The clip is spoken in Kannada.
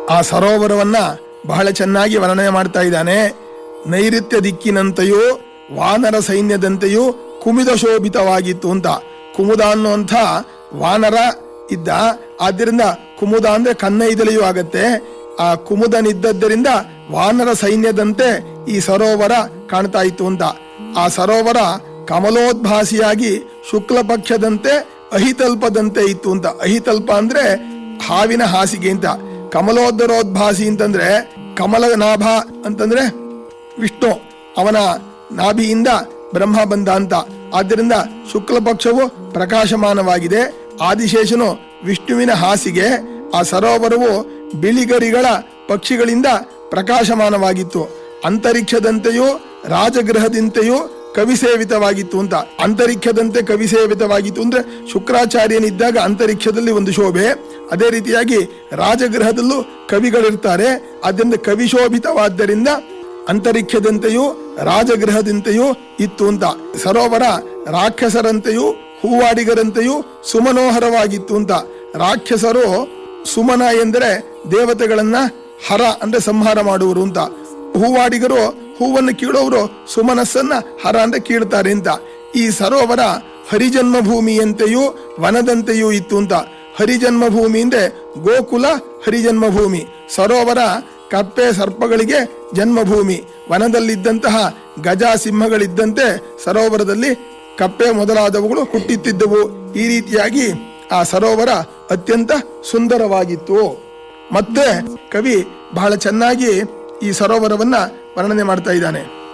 ಆ ಸರೋವರವನ್ನ ಬಹಳ ಚೆನ್ನಾಗಿ ವರ್ಣನೆ ಮಾಡ್ತಾ ಇದ್ದಾನೆ ನೈಋತ್ಯ ದಿಕ್ಕಿನಂತೆಯೂ ವಾನರ ಸೈನ್ಯದಂತೆಯೂ ಕುಮಿದ ಶೋಭಿತವಾಗಿತ್ತು ಅಂತ ಕುಮುದ ಅನ್ನುವಂಥ ವಾನರ ಇದ್ದ ಆದ್ದರಿಂದ ಕುಮುದ ಅಂದ್ರೆ ಕನ್ನೈದಲೆಯೂ ಆಗತ್ತೆ ಆ ಕುಮುದನಿದ್ದದ್ದರಿಂದ ವಾನರ ಸೈನ್ಯದಂತೆ ಈ ಸರೋವರ ಕಾಣ್ತಾ ಇತ್ತು ಅಂತ ಆ ಸರೋವರ ಕಮಲೋದ್ಭಾಸಿಯಾಗಿ ಶುಕ್ಲ ಪಕ್ಷದಂತೆ ಅಹಿತಲ್ಪದಂತೆ ಇತ್ತು ಅಂತ ಅಹಿತಲ್ಪ ಅಂದ್ರೆ ಹಾವಿನ ಹಾಸಿಗೆ ಅಂತ ಕಮಲೋದರೋದ್ಭಾಸಿ ಅಂತಂದ್ರೆ ಕಮಲ ನಾಭ ಅಂತಂದ್ರೆ ವಿಷ್ಣು ಅವನ ನಾಭಿಯಿಂದ ಬ್ರಹ್ಮ ಬಂದ ಅಂತ ಆದ್ದರಿಂದ ಶುಕ್ಲ ಪಕ್ಷವು ಪ್ರಕಾಶಮಾನವಾಗಿದೆ ಆದಿಶೇಷನು ವಿಷ್ಣುವಿನ ಹಾಸಿಗೆ ಆ ಸರೋವರವು ಬಿಳಿಗರಿಗಳ ಪಕ್ಷಿಗಳಿಂದ ಪ್ರಕಾಶಮಾನವಾಗಿತ್ತು ಅಂತರಿಕ್ಷದಂತೆಯೂ ರಾಜಗೃಹದಂತೆಯೂ ಕವಿಸೇವಿತವಾಗಿತ್ತು ಅಂತ ಅಂತರಿಕ್ಷದಂತೆ ಕವಿಸೇವಿತವಾಗಿತ್ತು ಅಂದ್ರೆ ಶುಕ್ರಾಚಾರ್ಯನಿದ್ದಾಗ ಅಂತರಿಕ್ಷದಲ್ಲಿ ಒಂದು ಶೋಭೆ ಅದೇ ರೀತಿಯಾಗಿ ರಾಜಗೃಹದಲ್ಲೂ ಕವಿಗಳಿರ್ತಾರೆ ಆದ್ದರಿಂದ ಕವಿಶೋಭಿತವಾದ್ದರಿಂದ ಅಂತರಿಕ್ಷದಂತೆಯೂ ರಾಜಗೃಹದಂತೆಯೂ ಇತ್ತು ಅಂತ ಸರೋವರ ರಾಕ್ಷಸರಂತೆಯೂ ಹೂವಾಡಿಗರಂತೆಯೂ ಸುಮನೋಹರವಾಗಿತ್ತು ಅಂತ ರಾಕ್ಷಸರು ಸುಮನ ಎಂದರೆ ದೇವತೆಗಳನ್ನ ಹರ ಅಂದ್ರೆ ಸಂಹಾರ ಮಾಡುವರು ಅಂತ ಹೂವಾಡಿಗರು ಹೂವನ್ನು ಕೀಳೋರು ಸುಮನಸ್ಸನ್ನ ಹರ ಅಂದ್ರೆ ಕೀಳ್ತಾರೆ ಅಂತ ಈ ಸರೋವರ ಹರಿಜನ್ಮ ಭೂಮಿಯಂತೆಯೂ ವನದಂತೆಯೂ ಇತ್ತು ಅಂತ ಹರಿಜನ್ಮ ಭೂಮಿ ಅಂದ್ರೆ ಗೋಕುಲ ಹರಿಜನ್ಮ ಭೂಮಿ ಸರೋವರ ಕಪ್ಪೆ ಸರ್ಪಗಳಿಗೆ ಜನ್ಮಭೂಮಿ ವನದಲ್ಲಿದ್ದಂತಹ ಗಜ ಸಿಂಹಗಳಿದ್ದಂತೆ ಸರೋವರದಲ್ಲಿ ಕಪ್ಪೆ ಮೊದಲಾದವುಗಳು ಹುಟ್ಟುತ್ತಿದ್ದವು ಈ ರೀತಿಯಾಗಿ ಆ ಸರೋವರ ಅತ್ಯಂತ ಸುಂದರವಾಗಿತ್ತು ಮತ್ತೆ ಕವಿ ಬಹಳ ಚೆನ್ನಾಗಿ ಈ ಸರೋವರವನ್ನ ವರ್ಣನೆ ಮಾಡ್ತಾ ಇದ್ದಾನೆ